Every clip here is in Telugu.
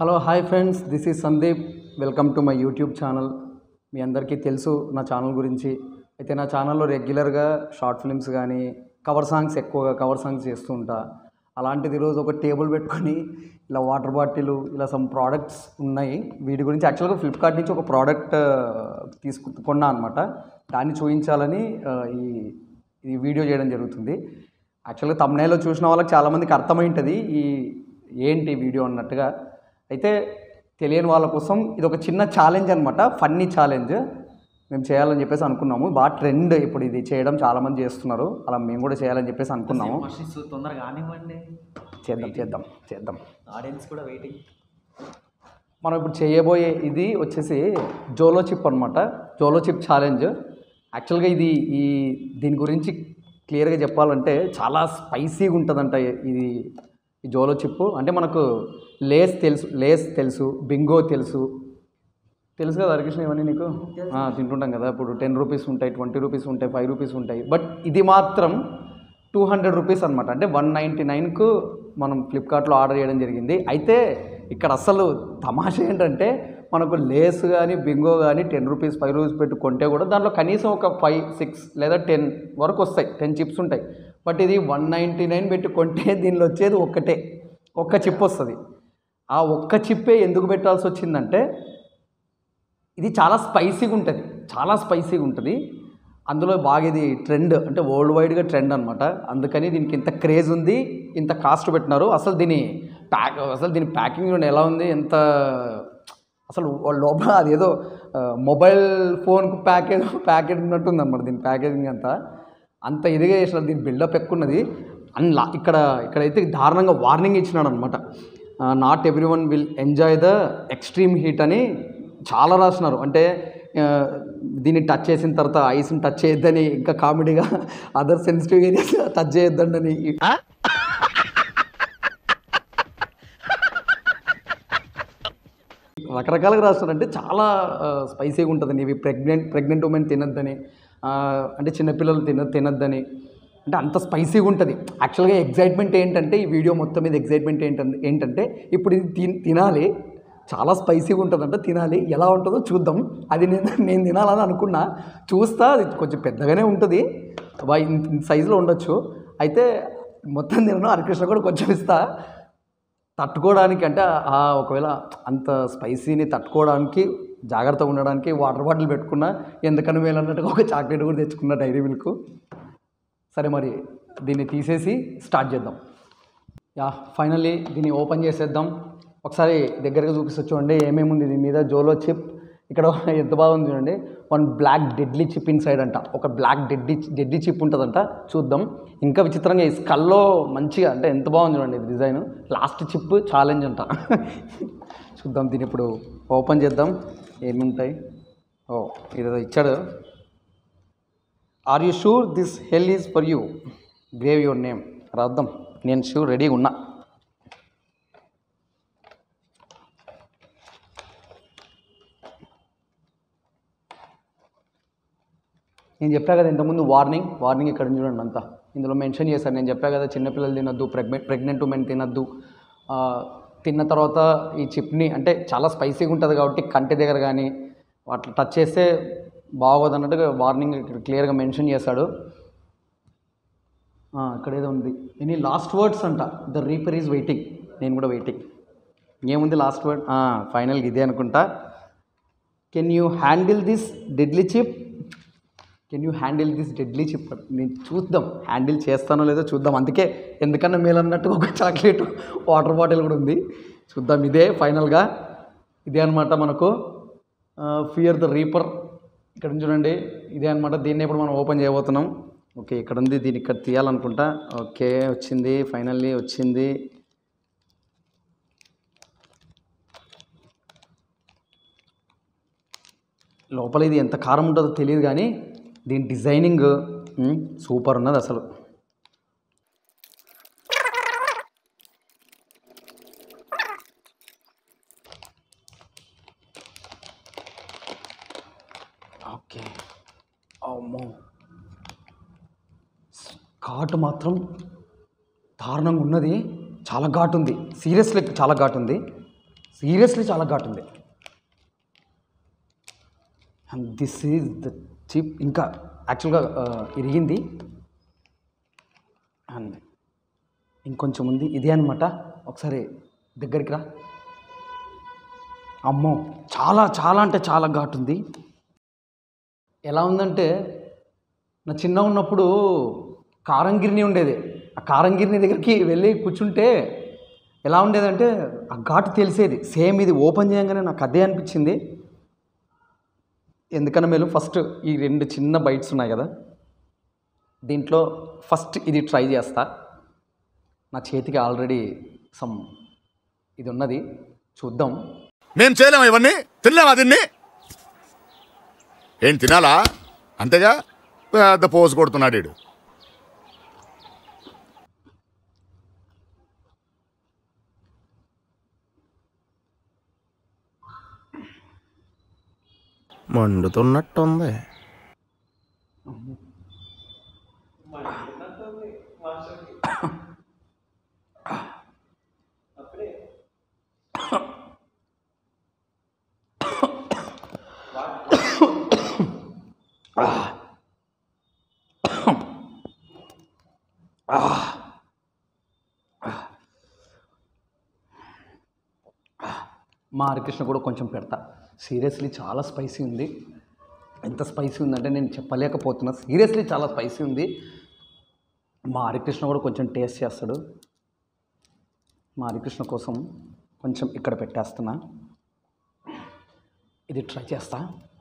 Hello hi friends this is Sandeep welcome to my YouTube channel మీ అందరికీ తెలుసు నా ఛానల్ గురించి అయితే నా ఛానల్లో రెగ్యులర్గా షార్ట్ ఫిల్మ్స్ కానీ కవర్ సాంగ్స్ ఎక్కువగా కవర్ సాంగ్స్ చేస్తూ ఉంటా అలాంటిది ఈరోజు ఒక టేబుల్ పెట్టుకొని ఇలా వాటర్ బాటిల్ ఇలా సమ్ ప్రోడక్ట్స్ ఉన్నాయి వీటి గురించి యాక్చువల్గా ఫ్లిప్కార్ట్ నుంచి ఒక ప్రోడక్ట్ తీసుకు కొన్నా అనమాట దాన్ని చూపించాలని ఆ, ఈ ఈ వీడియో చేయడం జరుగుతుంది యాక్చువల్గా తమ్నేలో చూసిన వాళ్ళకి చాలామందికి అర్థమై ఉంటుంది ఈ ఏంటి వీడియో అన్నట్టుగా అయితే తెలియని వాళ్ళ కోసం ఇది ఒక చిన్న ఛాలెంజ్ అనమాట ఫన్నీ ఛాలెంజ్ మేము చేయాలని చెప్పేసి అనుకున్నాము బాగా ట్రెండ్ ఇప్పుడు ఇది చేయడం చాలామంది చేస్తున్నారు అలా మేము కూడా చేయాలని చెప్పేసి అనుకున్నాము మషిన్స్ తొందరగా కానివ్వండి చేద్దాం చేద్దాం చేద్దాం ఆడియన్స్ కూడా వెయిటింగ్ మనం ఇప్పుడు చేయబోయే ఇది వచ్చేసి జోలో చిప్ అనమాట జోలో చిప్ ఛాలెంజ్ యాక్చువల్గా ఇది ఈ దీని గురించి క్లియర్గా చెప్పాలంటే చాలా స్పైసీగా ఉంటుందంట ఇది ఈ జోలో చిప్ అంటే మనకు లేస్ తెలుసు లేస్ తెలుసు బింగో తెలుసు తెలుసు కదా హరికృష్ణ ఇవన్నీ నీకు ఆ, తింటుంటాం కదా ఇప్పుడు టెన్ రూపీస్ ఉంటాయి ట్వంటీ రూపీస్ ఉంటాయి ఫైవ్ రూపీస్ ఉంటాయి బట్ ఇది మాత్రం టూ హండ్రెడ్ రూపీస్ అనమాట అంటే వన్ నైంటీ నైన్కు మనం ఫ్లిప్కార్ట్లో ఆర్డర్ చేయడం జరిగింది అయితే ఇక్కడ అసలు తమాషా ఏంటంటే మనకు లేస్ కానీ బింగో కానీ టెన్ రూపీస్ ఫైవ్ రూపీస్ పెట్టి కొంటే కూడా దాంట్లో కనీసం ఒక ఫైవ్ సిక్స్ లేదా టెన్ వరకు వస్తాయి టెన్ చిప్స్ ఉంటాయి బట్ ఇది వన్ నైంటీ నైన్ పెట్టి కొంటే దీనిలో వచ్చేది ఒక్కటే ఒక్క చిప్ వస్తుంది ఆ ఒక్క చిప్పే ఎందుకు పెట్టాల్సి వచ్చిందంటే ఇది చాలా స్పైసీగా ఉంటుంది చాలా స్పైసీగా ఉంటుంది అందులో బాగా ఇది ట్రెండ్ అంటే వరల్డ్ వైడ్గా ట్రెండ్ అనమాట అందుకని దీనికి ఇంత క్రేజ్ ఉంది ఇంత కాస్ట్ పెట్టినారు అసలు దీని ప్యాక్ అసలు దీని ప్యాకింగ్ చూడండి ఎలా ఉంది ఎంత అసలు లోపల అదేదో ఆ, మొబైల్ ఫోన్కు ప్యాకేజ్ ప్యాకెట్ ఉన్నట్టుంది అనమాట దీని ప్యాకేజింగ్ అంతా అంత ఇదిగా చేసిన దీని బిల్డప్ ఎక్కున్నది అండ్ లా ఇక్కడ ఇక్కడైతే దారుణంగా వార్నింగ్ ఇచ్చినాడు అనమాట not every one will enjoy the extreme heat అని చాలా రాసినారు అంటే ఆ, దీన్ని టచ్ చేసిన తర్వాత ఐస్ని టచ్ చేయొద్దని ఇంకా కామెడీగా అదర్ సెన్సిటివ్ ఏరియాస్ టచ్ చేయొద్దండి రకరకాలుగా రాస్తారు అంటే చాలా స్పైసీగా ఉంటుందండి ఇవి ప్రెగ్నెంట్ ప్రెగ్నెంట్ ఉమెన్ తినొద్దని ఆ, అంటే చిన్నపిల్లలు తిన తినొద్దని అంటే అంత స్పైసీగా ఉంటుంది యాక్చువల్గా ఎగ్జైట్మెంట్ ఏంటంటే ఈ వీడియో మొత్తం మీద ఎగ్జైట్మెంట్ ఏంటంటే ఏంటంటే ఇప్పుడు ఇది తిన్ తినాలి చాలా స్పైసీగా ఉంటుందంట తినాలి ఎలా ఉంటుందో చూద్దాం అది నేను నేను తినాలని అనుకున్నా చూస్తా అది కొంచెం పెద్దగానే ఉంటుంది బా ఇంత ఇంత సైజులో ఉండొచ్చు అయితే మొత్తం తినను హరికృష్ణ కూడా కొంచెం ఇస్తా తట్టుకోవడానికి అంటే ఆ ఒకవేళ అంత స్పైసీని తట్టుకోవడానికి జాగ్రత్తగా ఉండడానికి వాటర్ బాటిల్ పెట్టుకున్నా ఎందుకని మేలు అన్నట్టుగా ఒక చాక్లెట్ కూడా తెచ్చుకున్నా డైరీ మిల్క్ సరే మరి దీన్ని తీసేసి స్టార్ట్ చేద్దాం యా ఫైనల్లీ దీన్ని ఓపెన్ చేసేద్దాం ఒకసారి దగ్గరగా చూపిస్తూ చూడండి ఏమేమి ఉంది దీని మీద జోలో చిప్ ఇక్కడ ఎంత బాగుంది చూడండి one black deadly chip inside అంట ఒక బ్లాక్ డెడ్లీ డెడ్లీ చిప్ ఉంటుందంట చూద్దాం ఇంకా విచిత్రంగా ఈ స్కల్లో మంచిగా అంటే ఎంత బాగుంది చూడండి ఇది డిజైన్ లాస్ట్ చిప్ ఛాలెంజ్ అంట చూద్దాం దీన్ని ఇప్పుడు ఓపెన్ చేద్దాం ఏమి ఉంటాయి ఓ ఇదేదో ఇచ్చాడు are you sure this hell is for you grave your name రాద్దాం నేను షూర్ రెడీగా ఉన్నా నేను చెప్పా కదా ఇంతకుముందు వార్నింగ్ వార్నింగ్ ఇక్కడ ఉంది చూడండి అంతా ఇందులో మెన్షన్ చేశాను నేను చెప్పా కదా చిన్నపిల్లలు తినొద్దు ప్రెగ్నెంట్ ప్రెగ్నెంట్ ఉమెన్ తినొద్దు ఆ, తిన్న తర్వాత ఈ చిప్ని అంటే చాలా స్పైసీగా ఉంటుంది కాబట్టి కంటి దగ్గర కానీ అట్లా టచ్ చేస్తే బాగోదు అన్నట్టుగా వార్నింగ్ ఇక్కడ క్లియర్గా మెన్షన్ చేశాడు ఆ, ఇక్కడ ఏదో ఉంది ఎనీ లాస్ట్ వర్డ్స్ అంట ద రీపర్ ఈజ్ వెయిటింగ్ నేను కూడా వెయిటింగ్ ఏముంది లాస్ట్ వర్డ్ ఫైనల్గా ఇదే అనుకుంటా can you handle this deadly chip can you handle this deadly chip నేను చూద్దాం హ్యాండిల్ చేస్తానో లేదో చూద్దాం అందుకే ఎందుకన్నా మేలన్నట్టు ఒక చాక్లెట్ వాటర్ బాటిల్ కూడా ఉంది చూద్దాం ఇదే ఫైనల్గా ఇదే అనమాట మనకు ఫియర్ ద రీపర్ ఇక్కడ ఉంది చూడండి ఇదే అనమాట దీన్ని ఇప్పుడు మనం ఓపెన్ చేయబోతున్నాం ఓకే ఇక్కడ ఉంది దీన్ని ఇక్కడ తీయాలనుకుంటా ఓకే వచ్చింది ఫైనల్లీ వచ్చింది లోపల ఇది ఎంత కారం ఉంటుందో తెలియదు కానీ దీని డిజైనింగ్ మ్, సూపర్ ఉన్నది అసలు ఓకే అమ్మో ఘాటు మాత్రం దారుణంగా ఉన్నది చాలా ఘాటు ఉంది సీరియస్లీ చాలా ఘాటు ఉంది సీరియస్లీ చాలా ఘాటు ఉంది and this is the chip ఇంకా యాక్చువల్గా ఇరిగింది అండ్ ఇంకొంచెం ఉంది ఇదే అనమాట ఒకసారి దగ్గరికి రా అమ్మో చాలా చాలా అంటే చాలా ఘాటు ఉంది ఎలా ఉందంటే నా చిన్న ఉన్నప్పుడు కారంగిరిని ఉండేది ఆ కారంగిరిని దగ్గరికి వెళ్ళి కూర్చుంటే ఎలా ఉండేదంటే ఆ ఘాటు తెలిసేది సేమ్ ఇది ఓపెన్ చేయగానే నాకు అదే అనిపించింది ఎందుకన్నా మేలు ఫస్ట్ ఈ రెండు చిన్న బైట్స్ ఉన్నాయి కదా దీంట్లో ఫస్ట్ ఇది ట్రై చేస్తా నా చేతికి ఆల్రెడీ సమ్ ఇది ఉన్నది చూద్దాం మేము చేయలేమా ఇవన్నీ తినలేమా దీన్ని ఏం తినాలా అంతేగా పెద్ద పోజు కొడుతున్నాడు వీడు మండుతున్నట్టుంది మా హరికృష్ణ కూడా కొంచెం పెడతా సీరియస్లీ చాలా స్పైసీ ఉంది ఎంత స్పైసీ ఉందంటే నేను చెప్పలేకపోతున్నా సీరియస్లీ చాలా స్పైసీ ఉంది మా హరికృష్ణ కూడా కొంచెం టేస్ట్ చేస్తాడు మా హరికృష్ణ కోసం కొంచెం ఇక్కడ పెట్టేస్తున్నా ఇది ట్రై చేస్తా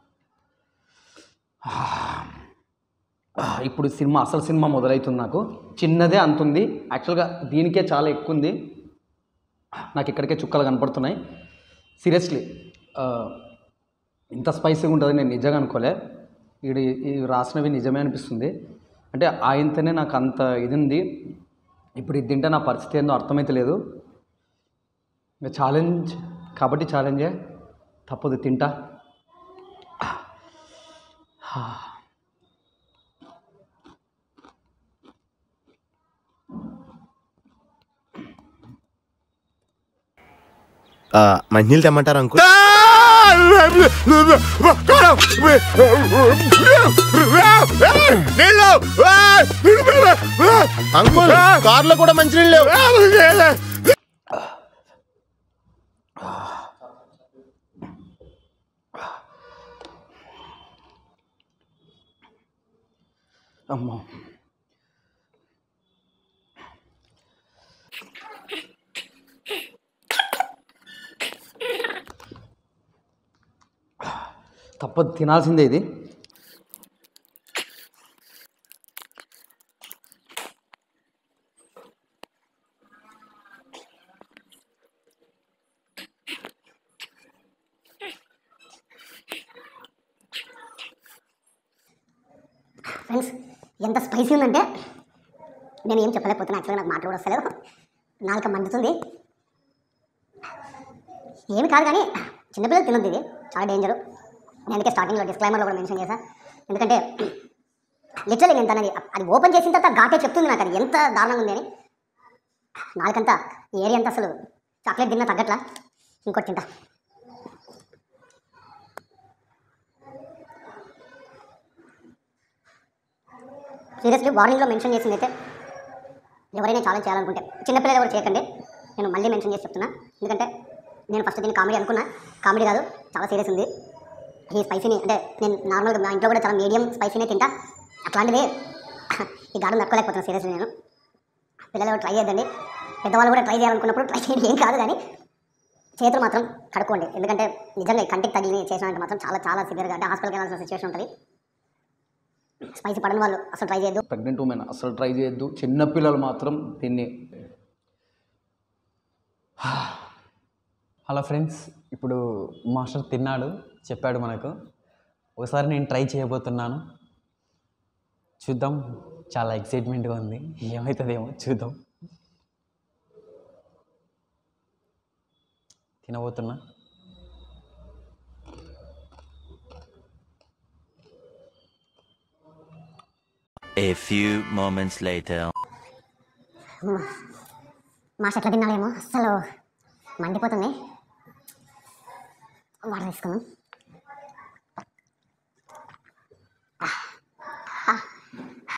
ఆ, ఇప్పుడు సినిమా అసలు సినిమా మొదలవుతుంది నాకు చిన్నదే అంతుంది యాక్చువల్గా దీనికే చాలా ఎక్కువ ఉంది నాకు ఇక్కడికే చుక్కలు కనపడుతున్నాయి సీరియస్లీ ఇంత స్పైసీగా ఉంటుందని నేను నిజంగా అనుకోలే ఇది ఈ రాసినవి నిజమే అనిపిస్తుంది అంటే ఆయనతోనే నాకు అంత ఇది ఉంది ఇప్పుడు ఇది తింటే నా పరిస్థితి ఏందో అర్థమైతే లేదు ఇంకా ఛాలెంజ్ కాబట్టి ఛాలెంజే తప్పదు తింటా మంచినీళ్ళు తెమ్మంటారు అంకుల్ నీళ్ళు అంకుల్ కార్లో కూడా మంచినీళ్ళు లేవు అమ్మో తప్పదు తినాల్సిందే ఇది ఫ్రెండ్స్ ఎంత స్పైసీ ఉందంటే నేను ఏం చెప్పలేకపోతున్నా యాక్చువల్గా నాకు మాటలు కూడా వస్తలేవు నాలుక మండుతుంది ఏమి కాదు కానీ చిన్నపిల్లలు తినొద్దు ఇది చాలా డేంజరు నేను అందుకే స్టార్టింగ్లో డిస్క్లైమర్లో కూడా మెన్షన్ చేశా ఎందుకంటే లిటరల్ ఎంత అనేది అది ఓపెన్ చేసిన తర్వాత ఘాటే చెప్తుంది నాకు అది ఎంత దారుణంగా ఉంది అని నాలుకంతా ఈ ఏరియా అంతా అసలు చాక్లెట్ తిన్నా తగ్గట్లా ఇంకోటి తింటా సీరియస్లీ వార్నింగ్లో మెన్షన్ చేసింది అయితే ఎవరైనా ఛాలెంజ్ చేయాలనుకుంటే చిన్నపిల్లలు ఎవరు చేయకండి నేను మళ్ళీ మెన్షన్ చేసి చెప్తున్నా ఎందుకంటే నేను ఫస్ట్ దీన్ని కామెడీ అనుకున్నా కామెడీ కాదు చాలా సీరియస్ ఉంది ఈ స్పైసీని అంటే నేను నార్మల్గా మా ఇంట్లో కూడా చాలా మీడియం స్పైసీనే తింటా అట్లాంటిది ఈ గాఢం తట్టుకోలేకపోతున్నా సీరియస్లీ నేను పిల్లలు ఎవరు ట్రై చేయొద్దండి పెద్దవాళ్ళు కూడా ట్రై చేయాలనుకున్నప్పుడు ట్రై చేయండి ఏం కాదు కానీ చేతులు మాత్రం కడుక్కోండి ఎందుకంటే నిజంగా ఈ కంటికి తగిలి చేసినట్టు మాత్రం చాలా చాలా సివియర్గా అంటే హాస్పిటల్కి వెళ్ళాల్సిన సిచ్యువేషన్ ఉంటుంది స్పైసీ పడని వాళ్ళు అసలు ట్రై చేయొద్దు ప్రెగ్నెంట్ ఉమెన్ అసలు ట్రై చేయొద్దు చిన్నపిల్లలు మాత్రం దీన్ని హలో ఫ్రెండ్స్ ఇప్పుడు మాస్టర్ తిన్నాడు చెప్పాడు మనకు ఒకసారి నేను ట్రై చేయబోతున్నాను చూద్దాం చాలా ఎక్సైట్మెంట్గా ఉంది ఏమవుతుందేమో చూద్దాం తినబోతున్నా A few moments later. మా చెట్ల తిన్నాడేమో అసలు మండిపోతుంది వాటర్ తీసుకుందాం